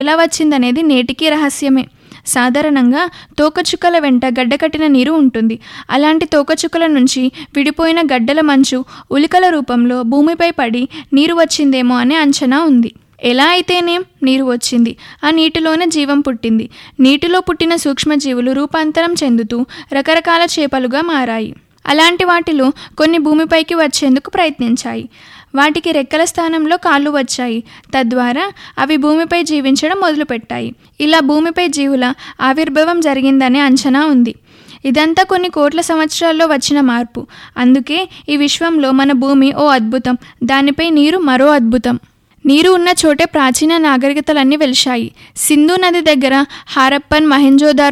ఎట్లా వచ్చిందనేది నేటికీ రహస్యమే సాధారణంగా తోకచుక్కల వెంట గడ్డకట్టిన నీరు ఉంటుంది అలాంటి తోకచుక్కల నుంచి విడిపోయిన గడ్డల మంచు ఉలికల రూపంలో భూమిపై పడి నీరు వచ్చిందేమో అనే అంచనా ఉంది ఎలా అయితేనేం నీరు వచ్చింది ఆ నీటిలోనే జీవం పుట్టింది నీటిలో పుట్టిన సూక్ష్మజీవులు రూపాంతరం చెందుతూ రకరకాల చేపలుగా మారాయి అలాంటి వాటిలో కొన్ని భూమిపైకి వచ్చేందుకు ప్రయత్నించాయి వాటికి రెక్కల స్థానంలో కాళ్ళు వచ్చాయి తద్వారా అవి భూమిపై జీవించడం మొదలుపెట్టాయి ఇలా భూమిపై జీవుల ఆవిర్భావం జరిగిందనే అంచనా ఉంది ఇదంతా కొన్ని కోట్ల సంవత్సరాల్లో వచ్చిన మార్పు అందుకే ఈ విశ్వంలో మన భూమి ఓ అద్భుతం దానిపై నీరు మరో అద్భుతం నీరు ఉన్న చోటే ప్రాచీన నాగరికతలన్నీ వెలిశాయి సింధు నది దగ్గర హారప్పన్ మహెంజోదారో